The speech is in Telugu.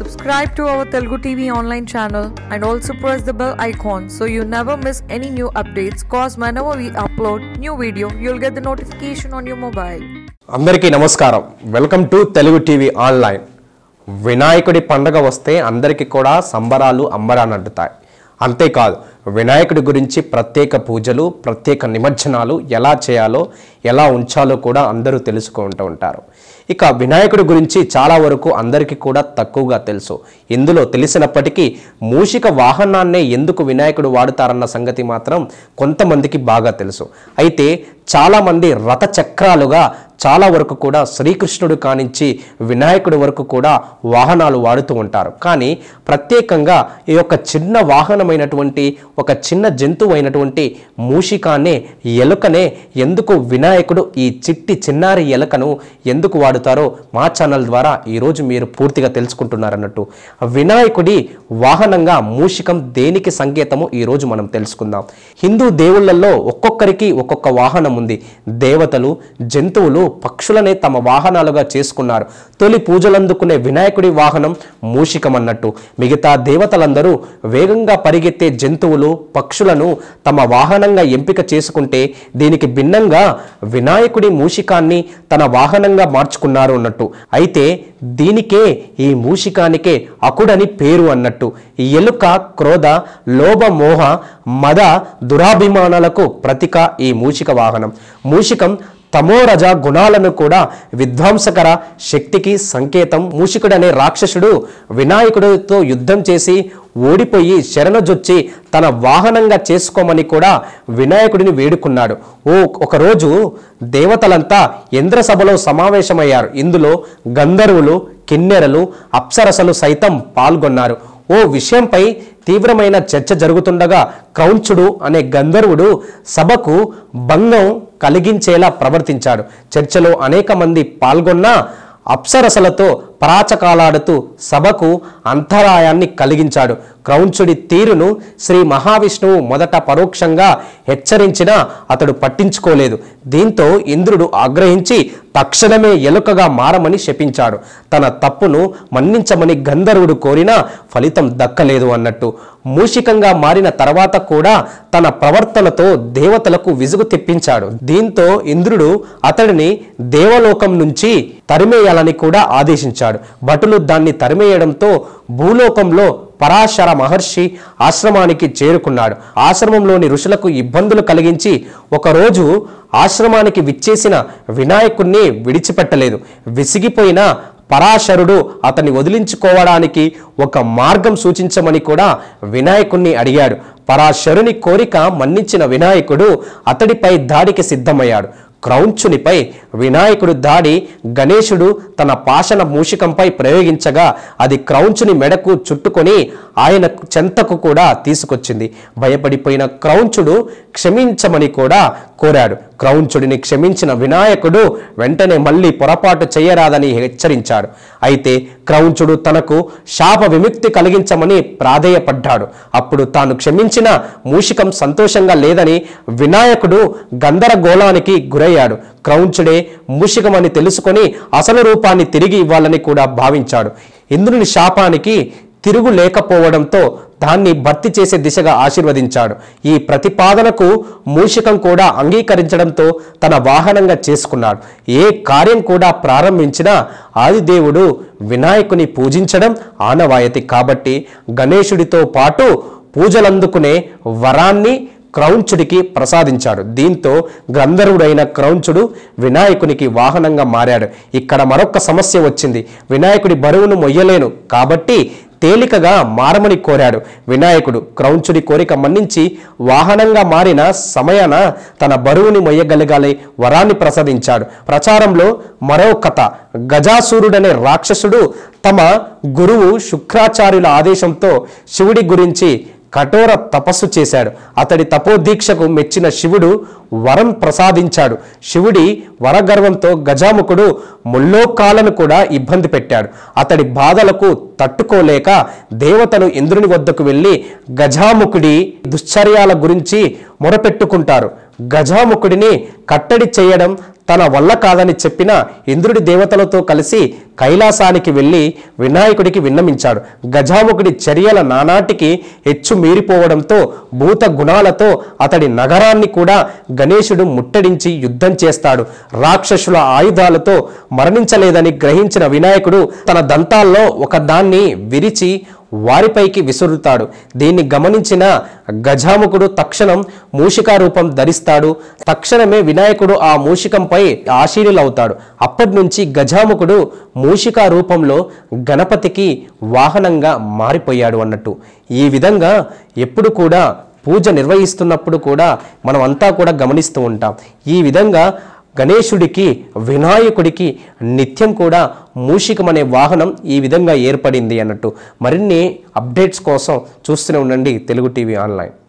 Subscribe to our Telugu TV online channel and also press the bell icon so you never miss any new updates. Cause whenever we upload new video, you'll get the notification on your mobile. అందరికీ నమస్కారం welcome to Telugu TV online వినాయకుడి పండగ వస్తే అందరికీ కూడా సంబరాలు అంబరానంటుతాయి అంతేకాదు వినాయకుడి గురించి ప్రత్యేక పూజలు ప్రత్యేక నిమజ్జనాలు ఎలా చేయాలో ఎలా ఉంచాలో కూడా అందరూ తెలుసుకుంటూ ఉంటారు ఇక వినాయకుడి గురించి చాలా వరకు అందరికీ కూడా తక్కువగా తెలుసు ఇందులో తెలిసినప్పటికీ మూషిక వాహనాన్నే ఎందుకు వినాయకుడు వాడుతారన్న సంగతి మాత్రం కొంతమందికి బాగా తెలుసు అయితే చాలామంది రథ చక్రాలుగా చాలా వరకు కూడా శ్రీకృష్ణుడు కానించి వినాయకుడి వరకు కూడా వాహనాలు వాడుతూ ఉంటారు కానీ ప్రత్యేకంగా ఈ యొక్క చిన్న వాహనమైనటువంటి ఒక చిన్న జంతువు అయినటువంటి మూషికాన్నే ఎలుకనే ఎందుకు వినాయకుడు ఈ చిట్టి చిన్నారి ఎలుకను ఎందుకు వాడుతారో మా ఛానల్ ద్వారా ఈరోజు మీరు పూర్తిగా తెలుసుకుంటున్నారన్నట్టు వినాయకుడి వాహనంగా మూషికం దేనికి సంకేతము ఈరోజు మనం తెలుసుకుందాం హిందూ దేవుళ్ళల్లో ఒక్కొక్కరికి ఒక్కొక్క వాహనం ఉంది దేవతలు జంతువులు పక్షులనే తమ వాహనాలుగా చేసుకున్నారు తొలి పూజలందుకునే వినాయకుడి వాహనం మూషికం అన్నట్టు మిగతా దేవతలందరూ వేగంగా పరిగెత్తే జంతువులు పక్షులను తమ వాహనంగా ఎంపిక చేసుకుంటే దీనికి భిన్నంగా వినాయకుడి మూషికాన్ని తన వాహనంగా మార్చుకున్నారు అన్నట్టు అయితే దీనికే ఈ మూషికానికే అకుడని పేరు అన్నట్టు ఈ ఎలుక క్రోధ లోభ మోహ మద దురాభిమానాలకు ప్రతీక ఈ మూషిక వాహనం మూషికం తమోరజ గుణాలను కూడా విధ్వంసకర శక్తికి సంకేతం మూషికుడనే రాక్షసుడు వినాయకుడితో యుద్ధం చేసి ఓడిపోయి శరణజొచ్చి తన వాహనంగా చేసుకోమని కూడా వినాయకుడిని వేడుకున్నాడు ఓ ఒకరోజు దేవతలంతా ఇంద్రసభలో సమావేశమయ్యారు ఇందులో గంధర్వులు కిన్నెరలు అప్సరసలు సైతం పాల్గొన్నారు ఓ విషయంపై తీవ్రమైన చర్చ జరుగుతుండగా క్రౌంచుడు అనే గంధర్వుడు సభకు భంగం కలిగించేలా ప్రవర్తించాడు చర్చలో అనేక మంది పాల్గొన్నా అప్సరసలతో పరాచకాలాడుతూ సభకు అంతరాయాన్ని కలిగించాడు క్రౌంచుడి తీరును శ్రీ మహావిష్ణువు మొదట పరోక్షంగా హెచ్చరించినా అతడు పట్టించుకోలేదు దీంతో ఇంద్రుడు ఆగ్రహించి తక్షణమే ఎలుకగా మారమని శపించాడు తన తప్పును మన్నించమని గంధర్వుడు కోరినా ఫలితం దక్కలేదు అన్నట్టు మూషికంగా మారిన తర్వాత కూడా తన ప్రవర్తనతో దేవతలకు విసుగు తెప్పించాడు దీంతో ఇంద్రుడు అతడిని దేవలోకం నుంచి తరిమేయాలని కూడా ఆదేశించాడు భటులు దాన్ని తరిమేయడంతో భూలోకంలో పరాశర మహర్షి ఆశ్రమానికి చేరుకున్నాడు ఆశ్రమంలోని ఋషులకు ఇబ్బందులు కలిగించి ఒకరోజు ఆశ్రమానికి విచ్చేసిన వినాయకుణ్ణి విడిచిపెట్టలేదు విసిగిపోయిన పరాశరుడు అతన్ని వదిలించుకోవడానికి ఒక మార్గం సూచించమని కూడా వినాయకుణ్ణి అడిగాడు పరాశరుని కోరిక మన్నించిన వినాయకుడు అతడిపై దాడికి సిద్ధమయ్యాడు క్రౌంచునిపై వినాయకుడు దాడి గణేశుడు తన పాషణ మూషికంపై ప్రయోగించగా అది క్రౌంచుని మెడకు చుట్టుకొని ఆయన చెంతకు కూడా తీసుకొచ్చింది భయపడిపోయిన క్రౌంచుడు క్షమించమని కూడా కోరాడు క్రౌంచుడిని క్షమించిన వినాయకుడు వెంటనే మళ్ళీ పొరపాటు చేయరాదని హెచ్చరించాడు అయితే క్రౌంచుడు తనకు శాప విముక్తి కలిగించమని ప్రాధేయపడ్డాడు అప్పుడు తాను క్షమించిన మూషికం సంతోషంగా లేదని వినాయకుడు గందరగోళానికి గురయ్యాడు క్రౌంచుడే మూషికమని తెలుసుకొని అసలు రూపాన్ని తిరిగి ఇవ్వాలని కూడా భావించాడు ఇంద్రుని శాపానికి తిరుగు లేకపోవడంతో దాన్ని భర్తీ చేసే దిశగా ఆశీర్వదించాడు ఈ ప్రతిపాదనకు మూషికం కూడా అంగీకరించడంతో తన వాహనంగా చేసుకున్నాడు ఏ కార్యం కూడా ప్రారంభించినా ఆదిదేవుడు వినాయకుని పూజించడం ఆనవాయతి కాబట్టి గణేశుడితో పాటు పూజలందుకునే వరాన్ని క్రౌంచుడికి ప్రసాదించాడు దీంతో గంధర్వుడైన క్రౌంచుడు వినాయకునికి వాహనంగా మారాడు ఇక్కడ మరొక సమస్య వచ్చింది వినాయకుడి బరువును మొయ్యలేను కాబట్టి తేలికగా మారమని కోరాడు వినాయకుడు క్రౌంచుడి కోరిక మన్నించి వాహనంగా మారిన సమయాన తన బరువుని మొయ్యగలగాలి వరాన్ని ప్రసాదించాడు ప్రచారంలో మరో కథ గజాసూరుడనే రాక్షసుడు తమ గురువు శుక్రాచార్యుల ఆదేశంతో శివుడి గురించి కఠోర తపస్సు చేశాడు అతడి తపోదీక్షకు మెచ్చిన శివుడు వరం ప్రసాదించాడు శివుడి వరగర్వంతో గజాముఖుడు ముల్లోకాలను కూడా ఇబ్బంది పెట్టాడు అతడి బాధలకు తట్టుకోలేక దేవతలు ఇంద్రుని వద్దకు వెళ్ళి గజాముఖుడి దుశ్చర్యాల గురించి మొరపెట్టుకుంటారు గజాముఖుడిని కట్టడి చేయడం తన వల్ల కాదని చెప్పిన ఇంద్రుడి దేవతలతో కలిసి కైలాసానికి వెళ్ళి వినాయకుడికి విన్నమించాడు గజాముఖుడి చర్యల నానాటికి హెచ్చు మీరిపోవడంతో భూత గుణాలతో అతడి నగరాన్ని కూడా గణేశుడు ముట్టడించి యుద్ధం చేస్తాడు రాక్షసుల ఆయుధాలతో మరణించలేదని గ్రహించిన వినాయకుడు తన దంతాల్లో ఒక దాన్ని విరిచి వారిపైకి విసురుతాడు దీన్ని గమనించిన గజాముఖుడు తక్షణం మూషికా రూపం ధరిస్తాడు తక్షణమే వినాయకుడు ఆ మూషికంపై ఆశీనులవుతాడు అప్పటి నుంచి గజాముఖుడు మూషికా రూపంలో గణపతికి వాహనంగా మారిపోయాడు అన్నట్టు ఈ విధంగా ఎప్పుడు కూడా పూజ నిర్వహిస్తున్నప్పుడు కూడా మనం అంతా కూడా గమనిస్తూ ఉంటాం ఈ విధంగా గణేశుడికి వినాయకుడికి నిత్యం కూడా మూషికం అనే వాహనం ఈ విధంగా ఏర్పడింది అన్నట్టు మరిన్ని అప్డేట్స్ కోసం చూస్తూనే ఉండండి తెలుగు టీవీ ఆన్లైన్